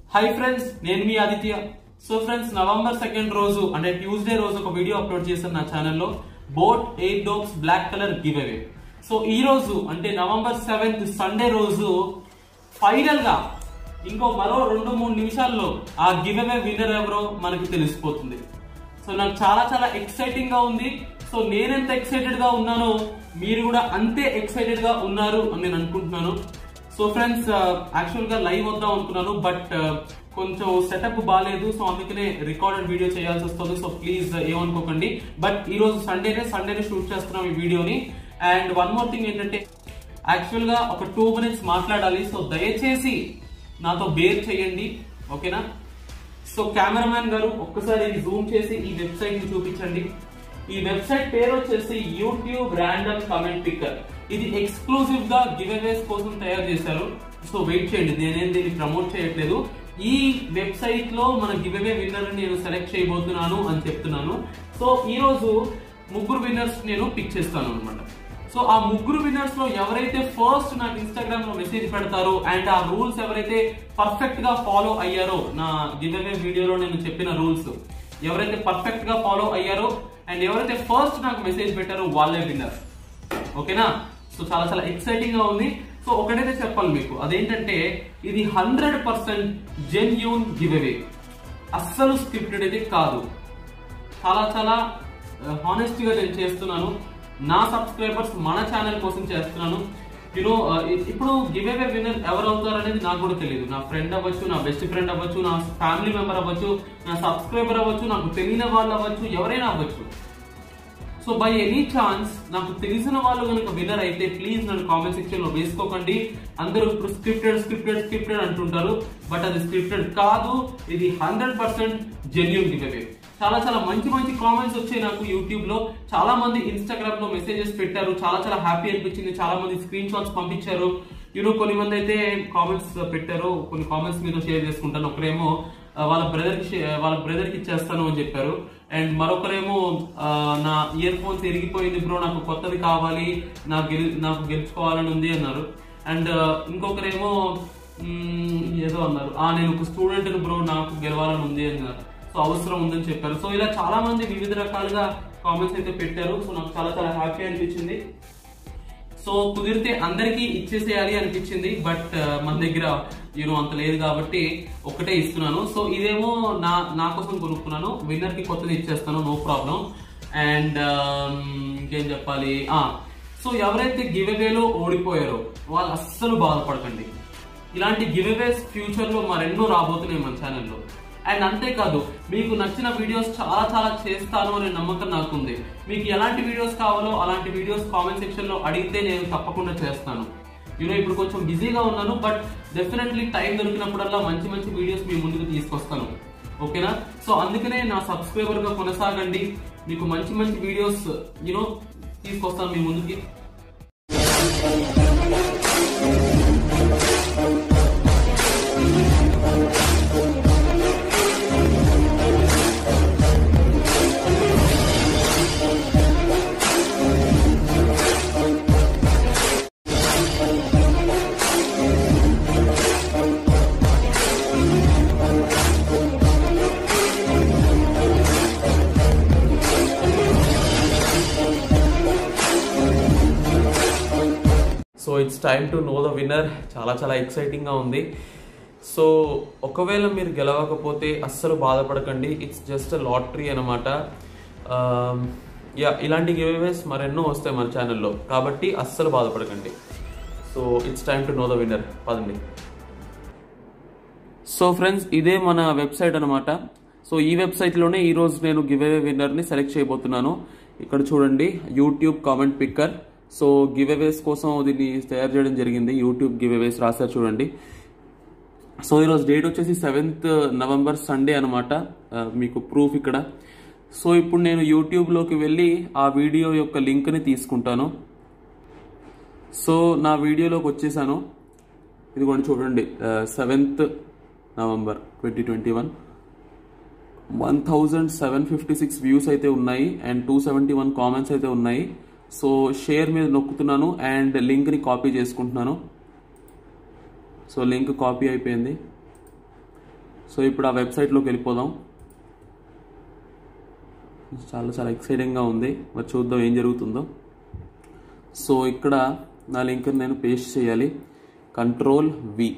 hi friends నేను మీ Aditya so friends November second రోజు అంటే ట్యూస్డే రోజు ఒక వీడియో అప్లోడ్ చేశాను నా ఛానల్లో boAt Airdopes black colour giveaway so ఈ రోజు అంటే నవంబర్ సెవెంత్ సండే రోజు ఫైనల్ గా ఇంకో మరో రెండు మూడు నిమిషాల్లో ఆ గివ్ అవే విన్నర్ ఎవరో మనకి తెలిసిపోతుంది సో నాకు చాలా చాలా ఎక్సైటింగ్ గా ఉంది సో నేనెంత ఎక్సైటెడ్ గా ఉన్నానో మీరు కూడా అంతే ఎక్సైటెడ్ గా ఉన్నారు అని నేను అనుకుంటున్నాను సో ఫ్రెండ్స్ యాక్చువల్ గా లైవ్ వద్దాం అనుకున్నాను బట్ కొంచెం సెటప్ బాగాలేదు సో అందుకనే రికార్డెడ్ వీడియో చేయాల్సి వస్తుంది సో ప్లీజ్ ఏమనుకోకండి బట్ ఈ రోజు సండేనే సండేనే షూట్ చేస్తున్నాం ఈ వీడియోని అండ్ వన్ మోర్ థింగ్ ఏంటంటే యాక్చువల్ గా ఒక టూ మినిట్స్ మాట్లాడాలి సో దయచేసి నాతో బేర్ చేయండి ఓకేనా సో కెమెరామ్యాన్ గారు ఒక్కసారి జూమ్ చేసి ఈ వెబ్సైట్ ని చూపించండి ఈ వెబ్సైట్ పేరు వచ్చేసి యూట్యూబ్ ర్యాండమ్ కమెంట్ పిక్కర్ ఇది ఎక్స్క్లూజివ్ గా గివ్ అవేస్ కోసం తయారు చేశారు సో వెయిట్ చేయండి నేనేం దీన్ని ప్రమోట్ చేయట్లేదు ఈ వెబ్సైట్ లో మన గివ్ అవే విన్నర్ నేను సెలెక్ట్ చేయబోతున్నాను అని చెప్తున్నాను సో ఈ రోజు ముగ్గురు విన్నర్స్ నేను పిక్ చేస్తాను అనమాట సో ఆ ముగ్గురు విన్నర్స్ లో ఎవరైతే ఫస్ట్ నాకు ఇన్స్టాగ్రామ్ లో మెసేజ్ పెడతారో అండ్ ఆ రూల్స్ ఎవరైతే పర్ఫెక్ట్ గా ఫాలో అయ్యారో నా గివ్ అవే వీడియోలో నేను చెప్పిన రూల్స్ ఎవరైతే పర్ఫెక్ట్ గా ఫాలో అయ్యారో అండ్ ఎవరైతే ఫస్ట్ నాకు మెసేజ్ పెట్టారో వాళ్ళే విన్నర్ ఓకేనా సో చాలా చాలా ఎక్సైటింగ్ గా ఉంది సో ఒకటైతే చెప్పాలి మీకు అదేంటంటే ఇది hundred percent genuine giveaway అస్సలు స్క్రిప్టెడ్ అయితే కాదు చాలా చాలా హానెస్ట్ గా నేను చేస్తున్నాను నా సబ్స్క్రైబర్స్ మన ఛానల్ కోసం చేస్తున్నాను యూనో ఇప్పుడు గివ్ అవే విన్నర్ ఎవరు అవుతారు అనేది నాకు కూడా తెలియదు నా ఫ్రెండ్ అవ్వచ్చు నా బెస్ట్ ఫ్రెండ్ అవ్వచ్చు నా ఫ్యామిలీ మెంబర్ అవ్వచ్చు నా సబ్స్క్రైబర్ అవ్వచ్చు నాకు తెలియని వాళ్ళు అవ్వచ్చు ఎవరైనా అవ్వచ్చు సో బై ఎనీ ఛాన్స్ నాకు తెలిసిన వాళ్ళు కనుక విన్నర్ అయితే ప్లీజ్ నన్ను కామెంట్ సెక్షన్ లో వేసుకోకండి అందరూ ఇప్పుడు స్క్రిప్టెడ్ స్క్రిప్టెడ్ స్క్రిప్టెడ్ అంటుంటారు బట్ అది స్క్రిప్టెడ్ కాదు ఇది hundred percent genuine giveaway చాలా చాలా మంచి మంచి కామెంట్స్ వచ్చాయి నాకు యూట్యూబ్ లో చాలా మంది ఇన్స్టాగ్రామ్ లో మెసేజెస్ పెట్టారు చాలా చాలా హ్యాపీ అనిపించింది చాలా మంది స్క్రీన్ షాట్స్ పంపించారు యూనో కొన్ని మంది అయితే కామెంట్స్ పెట్టారు కొన్ని కామెంట్స్ మీద షేర్ చేసుకుంటాను ఒకరేమో ఆ, వాళ్ళ బ్రదర్ కి షే- వాళ్ళ బ్రదర్ కి ఇచ్చేస్తాను అని చెప్పారు అండ్ మరొకరేమో ఆ, నా ఇయర్ ఫోన్స్ ఎరిగిపోయింది బ్రో నాకు కొత్తది కావాలి నాకు గెలి నాకు గెలుచుకోవాలని ఉంది అన్నారు అండ్ ఇంకొకరేమో మ్మ్, ఏదో అన్నారు ఆ నేను ఒక స్టూడెంట్ బ్రో నాకు గెలవాలని ఉంది అన్నారు సో అవసరం ఉందని చెప్పారు సో ఇలా చాలా మంది వివిధ రకాలుగా కామెంట్స్ అయితే పెట్టారు సో నాకు చాలా చాలా హ్యాపీ అనిపించింది సో కుదిరితే అందరికీ ఇచ్చేసేయాలి అనిపించింది బట్ మన దగ్గర యూనో అంత లేదు కాబట్టి ఒకటే ఇస్తున్నాను సో ఇదేమో నా నా కోసం కొనుక్కున్నాను విన్నర్ కి కొత్తది ఇచ్చేస్తాను నో ప్రాబ్లం అండ్ ఇంకేం చెప్పాలి ఆ సో ఎవరైతే గివ్ అవేలో ఓడిపోయారో వాళ్ళు అస్సలు బాధపడకండి ఇలాంటి గివ్ అవేస్ ఫ్యూచర్ లో మరెన్నో రాబోతున్నాయి మన ఛానల్లో అండ్ అంతేకాదు మీకు నచ్చిన వీడియోస్ చాలా చాలా చేస్తాను అనే నమ్మకం నాకుంది మీకు ఎలాంటి వీడియోస్ కావాలో అలాంటి వీడియోస్ కామెంట్ సెక్షన్ లో అడిగితే నేను తప్పకుండా చేస్తాను యూనో ఇప్పుడు కొంచెం బిజీగా ఉన్నాను బట్ డెఫినెట్లీ టైం దొరికినప్పుడల్లా మంచి మంచి వీడియోస్ మీ ముందుకు తీసుకొస్తాను ఓకేనా సో అందుకనే నా సబ్స్క్రైబర్ గా కొనసాగండి మీకు మంచి మంచి వీడియోస్ యూనో తీసుకొస్తాను మీ ముందుకి so it's time to know the winner చాలా చాలా ఎక్సైటింగ్గా ఉంది సో ఒకవేళ మీరు గెలవకపోతే అస్సలు బాధపడకండి ఇట్స్ జస్ట్ లాటరీ అనమాట యా ఇలాంటి గివేవేస్ మరెన్నో వస్తాయి మన ఛానల్లో కాబట్టి అస్సలు బాధపడకండి so it's time to know the winner పదండి సో ఫ్రెండ్స్ ఇదే మన వెబ్సైట్ అనమాట సో ఈ వెబ్సైట్లోనే ఈరోజు నేను గివ్ అవే విన్నర్ని సెలెక్ట్ చేయబోతున్నాను ఇక్కడ చూడండి YouTube comment picker so giveaways కోసం దీన్ని తయారు చేయడం జరిగింది యూట్యూబ్ గివ్ అవేస్ రాశారు చూడండి సో ఈరోజు డేట్ వచ్చేసి సెవెంత్ నవంబర్ సండే అనమాట మీకు ప్రూఫ్ ఇక్కడ సో ఇప్పుడు నేను యూట్యూబ్లోకి వెళ్ళి ఆ వీడియో యొక్క లింక్ని తీసుకుంటాను సో నా వీడియోలోకి వచ్చేసాను ఇదిగోండి చూడండి seventh November twenty twenty one one thousand seven fifty six views అయితే ఉన్నాయి and two seventy one comments అయితే ఉన్నాయి సో షేర్ మీద నొక్కుతున్నాను అండ్ లింక్ని కాపీ చేసుకుంటున్నాను సో లింక్ కాపీ అయిపోయింది సో ఇప్పుడు ఆ వెబ్సైట్లోకి వెళ్ళిపోదాం చాలా చాలా ఎక్సైటింగ్గా ఉంది మరి చూద్దాం ఏం జరుగుతుందో సో ఇక్కడ నా లింక్ నేను పేస్ట్ చేయాలి కంట్రోల్ వి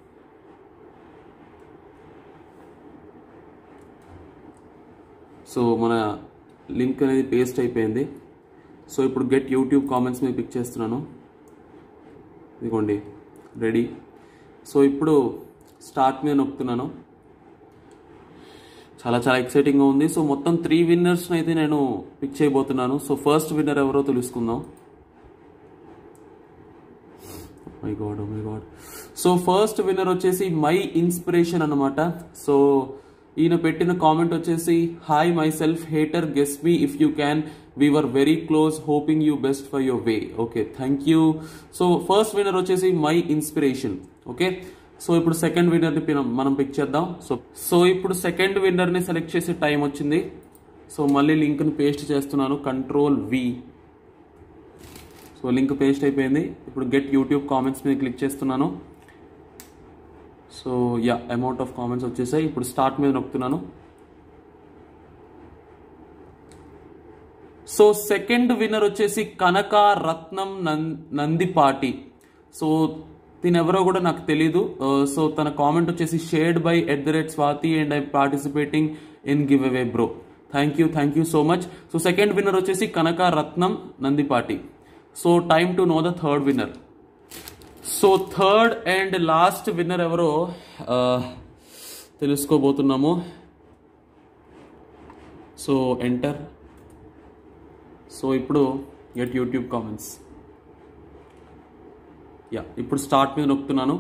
సో మన లింక్ అనేది పేస్ట్ అయిపోయింది సో ఇప్పుడు గెట్ యూట్యూబ్ కామెంట్స్ మీద పిక్ చేస్తున్నాను ఇదిగోండి రెడీ సో ఇప్పుడు స్టార్ట్ మీద నొక్కుతున్నాను చాలా చాలా ఎక్సైటింగ్గా ఉంది సో మొత్తం త్రీ విన్నర్స్ అయితే నేను పిక్ చేయబోతున్నాను సో ఫస్ట్ విన్నర్ ఎవరో తెలుసుకుందాం my god my god so first winner వచ్చేసి మై ఇన్స్పిరేషన్ అనమాట సో ఈయన పెట్టిన కామెంట్ వచ్చేసి hi my self hater guess me if you can we were very close hoping you best for your way okay thank you so first winner వచ్చేసి my inspiration okay so ఇప్పుడు second విన్నర్ని మనం pick చేద్దాం so so ఇప్పుడు second విన్నర్ని select చేసే time వచ్చింది so మళ్ళీ లింక్ని పేస్ట్ చేస్తున్నాను control V so link paste అయిపోయింది ఇప్పుడు గెట్ యూట్యూబ్ కామెంట్స్ మీద క్లిక్ చేస్తున్నాను so yeah amount of comments వచ్చేసాయి ఇప్పుడు స్టార్ట్ మీద నొక్కుతున్నాను సో సెకండ్ విన్నర్ వచ్చేసి కనక రత్నం నం- నందిపాటి సో దీని ఎవరో కూడా నాకు తెలీదు సో తన కామెంట్ వచ్చేసి shared by at the rate Swathi and I participating in giveaway bro thank you thank you so much so second winner వచ్చేసి Kanaka Ratnam Nandipati so time to know the third winner so third and last winner ఎవరో ఆ, తెలుసుకోబోతున్నాము so enter so ఇప్పుడు get YouTube comments yeah ఇప్పుడు start మీద నొక్కుతున్నాను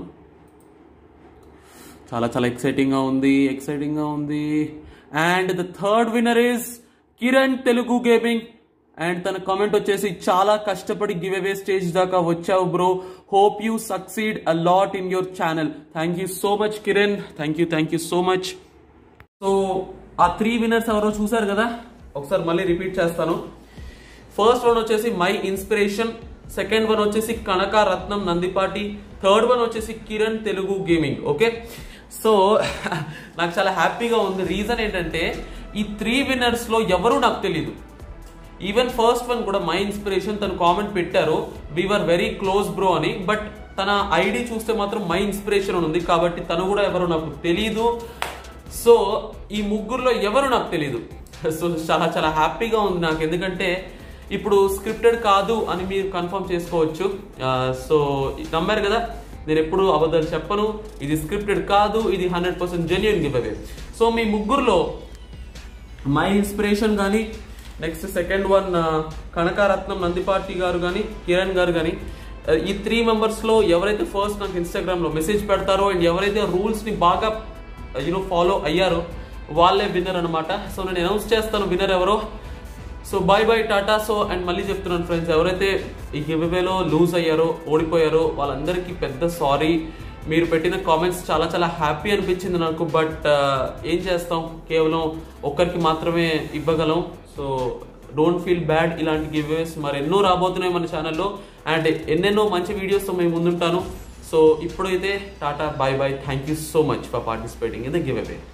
చాలా చాలా ఎక్సైటింగ్గా ఉంది ఎక్సైటింగ్గా ఉంది and the third winner is Kiran Telugu gaming and తన కామెంట్ వచ్చేసి చాలా కష్టపడి గివ్ అవే స్టేజ్ దాకా వచ్చావు bro hope you succeed a lot in your channel thank you so much Kiran thank you thank you so much so ఆ three winners ఎవరో చూసారు కదా ఒకసారి మళ్ళీ రిపీట్ చేస్తాను ఫస్ట్ వన్ వచ్చేసి మై ఇన్స్పిరేషన్ సెకండ్ వన్ వచ్చేసి కనక రత్నం నందిపాటి థర్డ్ వన్ వచ్చేసి Kiran Telugu gaming okay so నాకు చాలా హ్యాపీగా ఉంది రీజన్ ఏంటంటే ఈ త్రీ విన్నర్స్ లో ఎవరు నాకు తెలీదు ఈవెన్ ఫస్ట్ వన్ కూడా మై ఇన్స్పిరేషన్ తను కామెంట్ పెట్టారు వీఆర్ వెరీ క్లోజ్ బ్రో అని బట్ తన ఐడి చూస్తే మాత్రం మై ఇన్స్పిరేషన్ అని ఉంది కాబట్టి తను కూడా ఎవరు నాకు తెలీదు సో ఈ ముగ్గురులో ఎవరు నాకు తెలీదు సో చాలా చాలా హ్యాపీగా ఉంది నాకు ఎందుకంటే ఇప్పుడు స్క్రిప్టెడ్ కాదు అని మీరు కన్ఫర్మ్ చేసుకోవచ్చు సో నమ్మారు కదా నేను ఎప్పుడు అబద్ధాలు చెప్పను ఇది స్క్రిప్టెడ్ కాదు ఇది hundred percent genuine giveaway so మీ ముగ్గురులో మై ఇన్స్పిరేషన్ కానీ next second one Kanakaratnam Nandipati garu కానీ కిరణ్ గారు కానీ ఈ త్రీ మెంబర్స్ లో ఎవరైతే ఫస్ట్ నాకు ఇన్స్టాగ్రామ్ లో మెసేజ్ పెడతారో అండ్ ఎవరైతే రూల్స్ ని బాగా యూనో ఫాలో అయ్యారో వాళ్ళే విన్నర్ అనమాట సో నేను అనౌన్స్ చేస్తాను విన్నర్ ఎవరో so bye bye tata so and మళ్ళీ చెప్తున్నాను ఫ్రెండ్స్ ఎవరైతే ఈ గివ్వేలో లూజ్ అయ్యారో ఓడిపోయారో వాళ్ళందరికీ పెద్ద సారీ మీరు పెట్టిన కామెంట్స్ చాలా చాలా హ్యాపీ అనిపించింది నాకు బట్ ఏం చేస్తాం కేవలం ఒక్కరికి మాత్రమే ఇవ్వగలం సో డోంట్ ఫీల్ బ్యాడ్ ఇలాంటి గివ్వేస్ మరి ఎన్నో రాబోతున్నాయి మన ఛానల్లో అండ్ ఎన్నెన్నో మంచి వీడియోస్తో మేము ముందుంటాను సో ఇప్పుడైతే tata bye bye thank you so much for participating in the give away